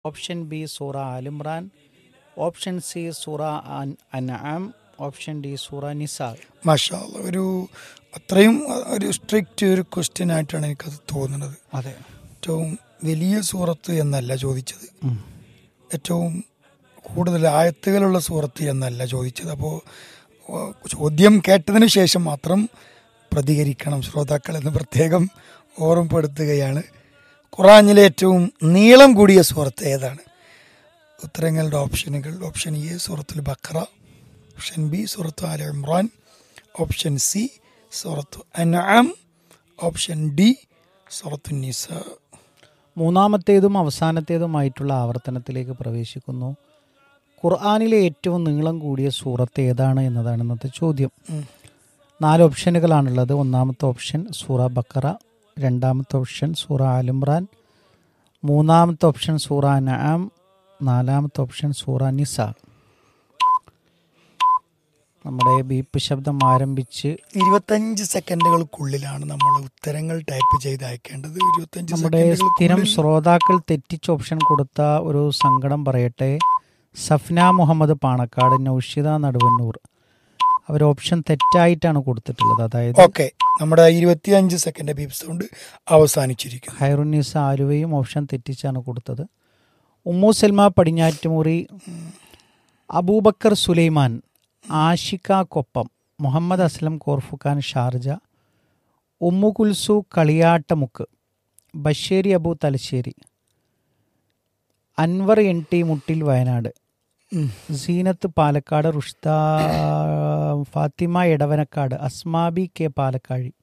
Option B സൂറ Al Imran option C സൂറ അൻ- അൻആം ഓപ്ഷൻ ഡി സൂറ നിസാ മാഷാ അല്ലാ. ഒരു അത്രയും അഹ്, ഒരു സ്ട്രിക്റ്റ് ഒരു ക്വസ്റ്റ്യൻ ആയിട്ടാണ് എനിക്കത് തോന്നുന്നത് അതെ ഏറ്റവും വലിയ സൂറത്ത് എന്നല്ല ചോദിച്ചത് ഏറ്റവും കൂടുതൽ ആയത്തുകളുള്ള സൂറത്ത് എന്നല്ല ചോദിച്ചത് അപ്പോൾ ചോദ്യം കേട്ടതിന് ശേഷം മാത്രം പ്രതികരിക്കണം ശ്രോതാക്കൾ എന്ന് പ്രത്യേകം ഓർമ്മപ്പെടുത്തുകയാണ് ഖുറാനിലെ ഏറ്റവും നീളം കൂടിയ സൂറത്ത് ഏതാണ് ഉത്തരങ്ങളുടെ ഓപ്ഷനുകൾ ഓപ്ഷൻ എ സൂറത്തുൽ ബക്ര ഓപ്ഷൻ ബി സൂറത്ത് ആല ഇമ്രാൻ ഓപ്ഷൻ സി സൂറത്ത് അൻആം ഓപ്ഷൻ ഡി സൂറത്തു നിസ മൂന്നാമത്തേതും അവസാനത്തേതുമായിട്ടുള്ള ആവർത്തനത്തിലേക്ക് പ്രവേശിക്കുന്നു ഖുർആാനിലെ ഏറ്റവും നീളം കൂടിയ സൂറത്ത് ഏതാണ് എന്നതാണ് ഇന്നത്തെ ചോദ്യം ഉം. നാല് ഓപ്ഷനുകളാണുള്ളത് ഒന്നാമത്തെ ഓപ്ഷൻ സൂറ ബക്കറ രണ്ടാമത്തെ ഓപ്ഷൻ സൂറ ആലിമ്രാൻ മൂന്നാമത്തെ ഓപ്ഷൻ സൂറ നആം നാലാമത്തെ ഓപ്ഷൻ സൂറ നിസ നമ്മുടെ ബീപ്പ് ശബ്ദം ആരംഭിച്ച് ഇരുപത്തഞ്ച് സെക്കൻഡുകൾക്കുള്ളിലാണ് നമ്മൾ ഉത്തരങ്ങൾ ടൈപ്പ് ചെയ്ത് അയക്കേണ്ടത് ഇരുപത്തഞ്ച് നമ്മുടെ സ്ഥിരം സെക്കൻഡുകൾക്കുള്ളിൽ ശ്രോതാക്കൾ തെറ്റിച്ച് ഓപ്ഷൻ കൊടുത്ത ഒരു സങ്കടം പറയട്ടെ സഫ്ന മുഹമ്മദ് പാണക്കാട് നൌഷിത നടുവന്നൂർ അവർ ഓപ്ഷൻ തെറ്റായിട്ടാണ് കൊടുത്തിട്ടുള്ളത് അതായത് ഓക്കെ നമ്മുടെ ഇരുപത്തിയഞ്ച് സെക്കൻഡ് ബീപ് സൗണ്ട് അവസാനിച്ചിരിക്കുന്നു ഹൈറുന്നീസ ആലുവയും ഓപ്ഷൻ തെറ്റിച്ചാണ് കൊടുത്തത് Ummu Salma Padinjattumuri Abubakar Sulaiman Ashika Koppam Muhammad Aslam Khorfakkan Sharjah Ummu Kulsu Kaliyattamukku Basheri Abu Thalassery Anwar N T Muttil Wayanad ഉം. Seenath Palakkad Rushta Fathima Edavanakkad Asmabi K Palakkazhi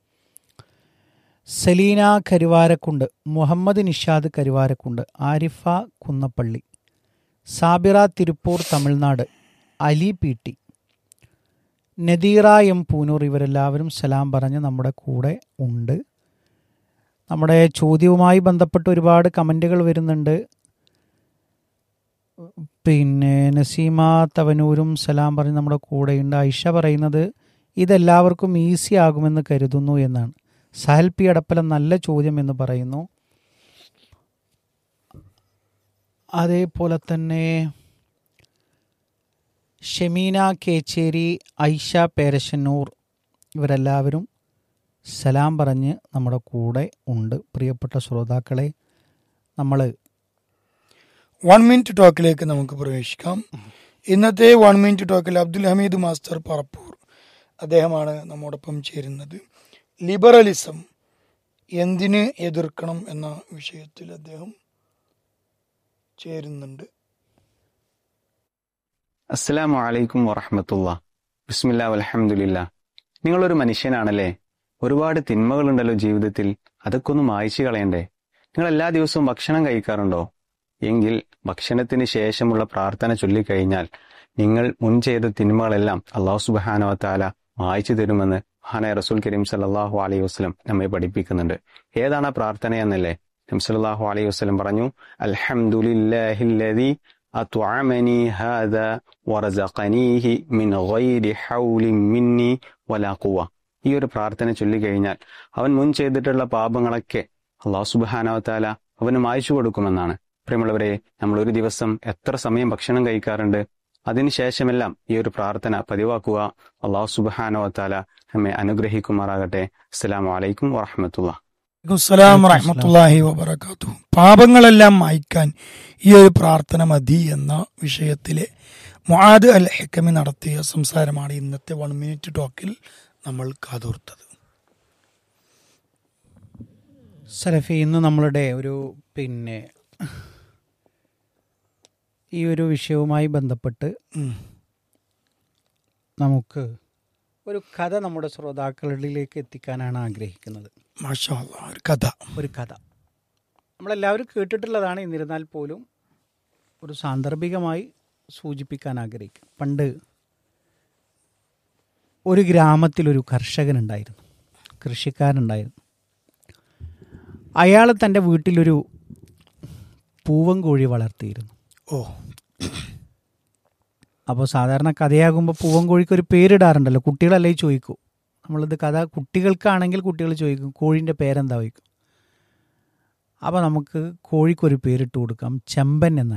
Salina Karuvarakundu Muhammad Nishad Karuvarakundu Arifa Kunnappally Sabira Tiruppur Tamil Nadu Ali P T Nadeera M Poonur ഇവരെല്ലാവരും സലാം പറഞ്ഞ് നമ്മുടെ കൂടെ ഉണ്ട് നമ്മുടെ ചോദ്യവുമായി ബന്ധപ്പെട്ട് ഒരുപാട് കമൻറ്റുകൾ വരുന്നുണ്ട് പിന്നെ നസീമ തവനൂരും സലാം പറഞ്ഞ് നമ്മുടെ കൂടെയുണ്ട് ഐഷ പറയുന്നത് ഇതെല്ലാവർക്കും ഈസി ആകുമെന്ന് കരുതുന്നു എന്നാണ് സഹൽ പി അടപ്പലം നല്ല ചോദ്യം എന്ന് പറയുന്നു അതേപോലെ തന്നെ ഷെമീന കേച്ചേരി ഐഷ പേരശന്നൂർ ഇവരെല്ലാവരും സലാം പറഞ്ഞ് നമ്മുടെ കൂടെ ഉണ്ട് പ്രിയപ്പെട്ട ശ്രോതാക്കളെ നമ്മൾ വൺ മിനിറ്റ് ടോക്കിലേക്ക് നമുക്ക് പ്രവേശിക്കാം ഇന്നത്തെ വൺ മിനിറ്റ് ടോക്കിൽ അബ്ദുൽ ഹമീദ് മാസ്റ്റർ പറപ്പൂർ അദ്ദേഹമാണ് നമ്മോടൊപ്പം ചേരുന്നത് ലിബറലിസം എന്തിന് എതിർക്കണം എന്ന വിഷയത്തിൽ അദ്ദേഹം ചേരുന്നുണ്ട് അസ്സലാമു അലൈക്കും വറഹമത്തുള്ള ബിസ്മില്ലാ വലഹമുല്ല നിങ്ങളൊരു മനുഷ്യനാണല്ലേ ഒരുപാട് തിന്മകളുണ്ടല്ലോ ജീവിതത്തിൽ അതൊക്കെ ഒന്ന് മായ്ച്ചു കളയണ്ടേ നിങ്ങൾ എല്ലാ ദിവസവും ഭക്ഷണം കഴിക്കാറുണ്ടോ എങ്കിൽ ഭക്ഷണത്തിന് ശേഷമുള്ള പ്രാർത്ഥന ചൊല്ലിക്കഴിഞ്ഞാൽ നിങ്ങൾ മുൻ ചെയ്ത തിന്മകളെല്ലാം അള്ളാഹു സുബാനോ താല മായ്ച്ചു തരുമെന്ന് മഹാനായ റസൂൽ കരീം സല്ലാഹു അലൈഹി വസ്ലം നമ്മെ പഠിപ്പിക്കുന്നുണ്ട് ഏതാണ് ആ പ്രാർത്ഥന എന്നല്ലേ നംസലാഹു അലൈഹി വസ്ലം പറഞ്ഞു അൽഹംദുലില്ലാഹില്ലദി അത്വഅമനി ഹാദ വറസഖനീഹി മിൻ ഗൈരി ഹൗലിൻ മിന്നി വലാ ഖുവ ഈ ഒരു പ്രാർത്ഥന ചൊല്ലിക്കഴിഞ്ഞാൽ അവൻ മുൻ ചെയ്തിട്ടുള്ള പാപങ്ങളൊക്കെ അള്ളാഹു സുബാനവത്താല അവന് മായ്ച്ചു കൊടുക്കുമെന്നാണ് പ്രിയമുള്ളവരെ നമ്മൾ ഒരു ദിവസം എത്ര സമയം ഭക്ഷണം കഴിക്കാറുണ്ട് അതിനുശേഷമെല്ലാം ഈ ഒരു പ്രാർത്ഥന പതിവാക്കുക അള്ളാഹു സുബാനവത്താല നമ്മെ അനുഗ്രഹിക്കുമാറാകട്ടെ അസ്സലാമു അലൈക്കും വറഹമത്തുള്ള അസ്സലാം വറഹമത്തല്ലാഹി വബർക്കാത്തു പാപങ്ങളെല്ലാം മായ്ക്കാൻ ഈ ഒരു പ്രാർത്ഥന മതി എന്ന വിഷയത്തിലെ മുആദ് അൽ ഹെക്കമി നടത്തിയ സംസാരമാണ് ഇന്നത്തെ വൺ മിനിറ്റ് ടോക്കിൽ നമ്മൾ കാതോർത്തത് സലഫി ഇന്ന് നമ്മളുടെ ഒരു പിന്നെ ഈ ഒരു വിഷയവുമായി ബന്ധപ്പെട്ട് ഉം. നമുക്ക് ഒരു കഥ നമ്മുടെ ശ്രോതാക്കളിലേക്ക് എത്തിക്കാനാണ് ആഗ്രഹിക്കുന്നത് മാഷാ അല്ലാ, ഒരു കഥ ഒരു കഥ നമ്മളെല്ലാവരും കേട്ടിട്ടുള്ളതാണ് എന്നിരുന്നാൽ പോലും ഒരു സാന്ദർഭികമായി സൂചിപ്പിക്കാൻ ആഗ്രഹിക്കും പണ്ട് ഒരു ഗ്രാമത്തിലൊരു കർഷകനുണ്ടായിരുന്നു കൃഷിക്കാരനുണ്ടായിരുന്നു അയാൾ തൻ്റെ വീട്ടിലൊരു പൂവൻ കോഴി വളർത്തിയിരുന്നു ഓ അപ്പോൾ സാധാരണ കഥയാകുമ്പോൾ പൂവൻ കോഴിക്ക് ഒരു പേരിടാറുണ്ടല്ലോ കുട്ടികളല്ലേ ചോദിക്കൂ നമ്മളിത് കഥ കുട്ടികൾക്കാണെങ്കിൽ കുട്ടികൾ ചോദിക്കും കോഴിൻ്റെ പേരെന്താ ചോദിക്കും അപ്പോൾ നമുക്ക് കോഴിക്കൊരു പേരിട്ട് കൊടുക്കാം ചെമ്പൻ എന്ന